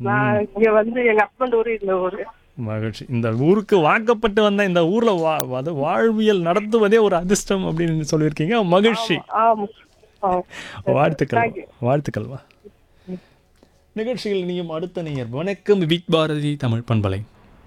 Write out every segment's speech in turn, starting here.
நான் இங்க வந்து எங்க ஹஸ்பண்ட் ஊரு இந்த ஊரு மகிழ்ச்சி இந்த ஊருக்கு வாக்கப்பட்டு வந்த இந்த ஊர்ல வா அது வாழ்வியல் நடத்துவதே ஒரு அதிர்ஷ்டம் அப்படின்னு சொல்லியிருக்கீங்க மகிழ்ச்சி ஆமா ஆ. வாழ்த்துக்கள் Thank you. வாழ்த்துக்கள் வா நிகழ்ச்சியில் நீயும் அடுத்த நேயர் வணக்கம் விக் பாரதி தமிழ் பண்பலை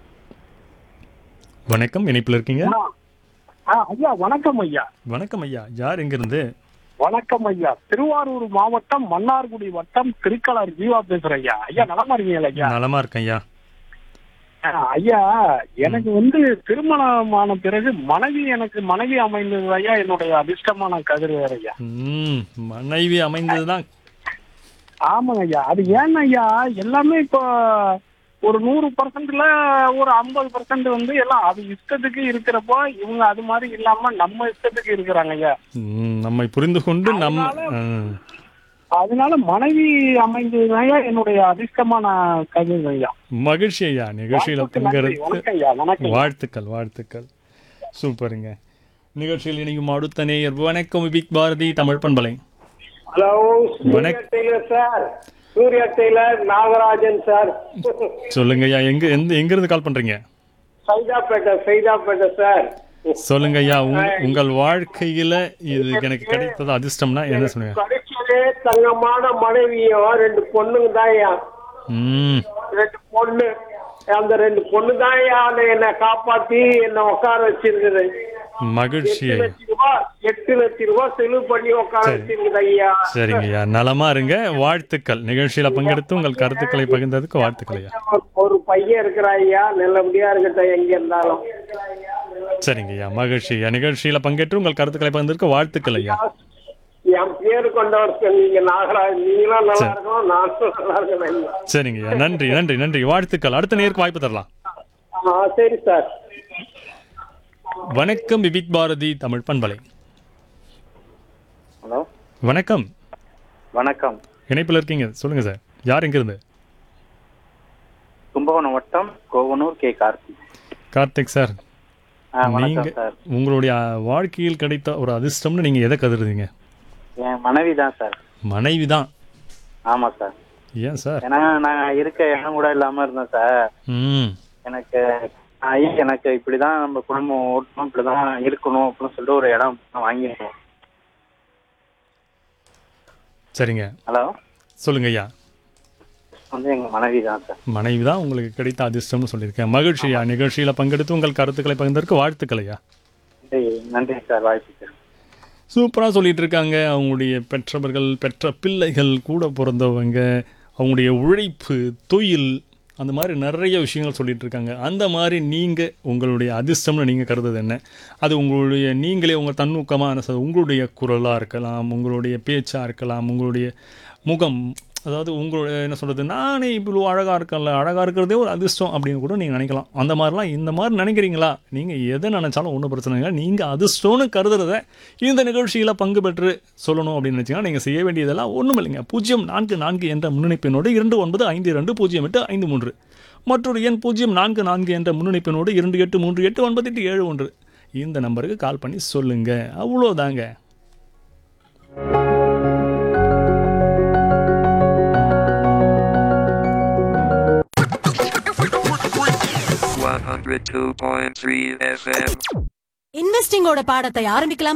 வணக்கம் இணைப்பில் இருக்கீங்க ஆ, ஐயா வணக்கம் ஐயா வணக்கம் ஐயா யார் எங்கிருந்து வணக்கம் ஐயா திருவாரூர் மாவட்டம் மன்னார்குடி வட்டம் திருக்கலர் ஜீவா பேசுறேன் ஐயா ஐயா நலமா இருக்கீங்களா ஐயா நலமா இருக்கேன் ஐயா ஆ, ஐயா எனக்கு வந்து திருமணமான பிறகு மனைவி எனக்கு மனைவி அமைந்தது ஐயா என்னுடைய அதிர்ஷ்டமான கதிர் வேற ஐயா ம் மனைவி அமைந்ததுதான் ஆமாங்க ஐயா அது ஏன் ஐயா எல்லாமே இப்போ ஒரு நூறு பர்சன்ட்ல ஒரு ஐம்பது பர்சன்ட் வந்து எல்லாம் அது இஷ்டத்துக்கு இருக்கிறப்போ இவங்க அது மாதிரி இல்லாம நம்ம இஷ்டத்துக்கு இருக்கிறாங்க ஐயா ம், நம்மை புரிந்து கொண்டு நம்ம ம், அதனால மனைவி அமைந்தது ஐயா என்னுடைய அதிர்ஷ்டமான கதிர் ஐயா மகிழ்ச்சி ஐயா நிகழ்ச்சியில் வாய்ப்புக்கு நன்றி. பங்கெடுத்து வணக்கம் ஐயா வணக்கம் வாழ்த்துக்கள் வாழ்த்துக்கள் சூப்பருங்க நிகழ்ச்சியில் இணையும் அடுத்த நேயர் வணக்கம் விக் பாரதி தமிழ் பண்பலை ஹலோ வணக்- Surya tailor sir Surya tailor Nagarajan sir சொல்லுங்க ஐயா எங்க எந்த எங்கிருந்து கால் பண்றீங்க சைதாப்பேட்டை சைதாப்பேட்டை சார் சொல்லுங்க ஐயா உங்க- உங்கள் வாழ்க்கையில இது எனக்கு கிடைத்தது அதிர்ஷ்டம்னா என்ன சொல்லுங்க கிடைச்சதே தங்கமான மனைவியும் ரெண்டு பொண்ணுங்க தான்யா ம் ரெண்டு பொண்ணு அந்த ரெண்டு பொண்ணு தான்யா என்னை காப்பாத்தி என்னை உட்கார வச்சிருக்குது மகிழ்ச்சி எட்டு ஐயா லட்சம் ரூபாய் எட்டு லட்சம் ரூபாய் செலவு பண்ணி உட்கார வச்சிருக்குது ஐயா சரிங்க ஐயா நலமா இருங்க வாழ்த்துக்கள் நிகழ்ச்சியில பங்கெடுத்து உங்கள் கருத்துக்களை பகிர்ந்ததுக்கு வாழ்த்துக்கள் ஐயா ஒரு பையன் இருக்கிறா ஐயா நல்லபடியா இருக்கட்டும் எங்க இருந்தாலும் சரிங்க ஐயா மகிழ்ச்சி ஐயா நிகழ்ச்சியில பங்கேற்று உங்கள் கருத்துக்களை பகிர்ந்ததற்கு வாழ்த்துக்கள் ஐயா என் பேரு கொண்டவர் நீங்க நாகராஜ் நீங்களும் நல்லா இருக்கணும் நானும் நல்லா இருக்கணும் ஐயா சரிங்க ஐயா நன்றி நன்றி நன்றி வாழ்த்துக்கள் அடுத்த நேருக்கு வாய்ப்பு தரலாம் ஆ சரி சார் வணக்கம் விபிக் பாரதி தமிழ் பண்பலை ஹலோ வணக்கம் வணக்கம் இணைப்பில் இருக்கீங்க சொல்லுங்க சார் யார் எங்கிருந்து கும்பகோணம் வட்டம் கோவனூர் கே கார்த்தி கார்த்திக் சார் ஆ நீங்க வணக்கம் சார் உங்களுடைய வாழ்க்கையில் கிடைத்த ஒரு அதிர்ஷ்டம்னு நீங்க எதை கருதுறீங்க என் மனைவி தான் சார் மனைவி தான் ஆமா சார் ஏன் சார் ஏன்னா நான் இருக்க இடம் கூட இல்லாம இருந்தேன் சார் ம் எனக்கு ஐ எனக்கு இப்படிதான் நம்ம குடும்பம் ஓட்டணும் இப்படிதான் இருக்கணும் அப்படின்னு சொல்லிட்டு ஒரு இடம் வாங்கிருக்கோம் சரிங்க ஹலோ சொல்லுங்க ஐயா வந்து எங்க மனைவி தான் சார் மனைவி தான் உங்களுக்கு கிடைத்த அதிர்ஷ்டம்னு சொல்லியிருக்கேன் மகிழ்ச்சி ஐயா நிகழ்ச்சியில் பங்கெடுத்து உங்கள் கருத்துக்களை பகிர்ந்ததற்கு வாழ்த்துக்கள் ஐயா நன்றி நன்றி சார் வாய்ப்புக்கு சூப்பராக சொல்லிட்டு இருக்காங்க அவங்களுடைய பெற்றவர்கள் பெற்ற பிள்ளைகள் கூட பிறந்தவங்க அவங்களுடைய உழைப்பு தொழில் அந்த மாதிரி நிறைய விஷயங்கள் சொல்லிட்டு இருக்காங்க அந்த மாதிரி நீங்கள் உங்களுடைய அதிர்ஷ்டம்னு நீங்கள் கருதுது என்ன அது உங்களுடைய நீங்களே உங்கள் தன்னூக்கமான ச- உங்களுடைய குரலாக இருக்கலாம் உங்களுடைய பேச்சாக இருக்கலாம் உங்களுடைய முகம் அதாவது உங்களுடைய என்ன சொல்கிறது நானே இவ்வளோ அழகாக இருக்கேன்ல அழகாக இருக்கிறதே ஒரு அதிர்ஷ்டம் அப்படின்னு கூட நீங்கள் நினைக்கலாம் அந்த மாதிரிலாம் இந்த மாதிரி நினைக்கிறீங்களா நீங்கள் எதை நினச்சாலும் ஒன்றும் பிரச்சனை இல்லை நீங்கள் அதிர்ஷ்டம்னு கருதுறத இந்த நிகழ்ச்சியில் பங்கு பெற்று சொல்லணும் அப்படின்னு நினச்சிங்கன்னா நீங்கள் செய்ய வேண்டியதெல்லாம் ஒன்றும் இல்லைங்க பூஜ்ஜியம் நான்கு நான்கு என்ற முன்னிணைப்பினோடு இரண்டு ஒன்பது ஐந்து இரண்டு பூஜ்ஜியம் எட்டு ஐந்து மூன்று மற்றொரு எண் பூஜ்ஜியம் நான்கு நான்கு என்ற முன்னிணைப்பினோடு இரண்டு எட்டு மூன்று எட்டு ஒன்பது எட்டு ஏழு ஒன்று இந்த நம்பருக்கு கால் பண்ணி சொல்லுங்கள் அவ்வளோதாங்க One hundred two point three FM. இன்வெஸ்டிங்கோட பாடத்தை ஆரம்பிக்கலாமா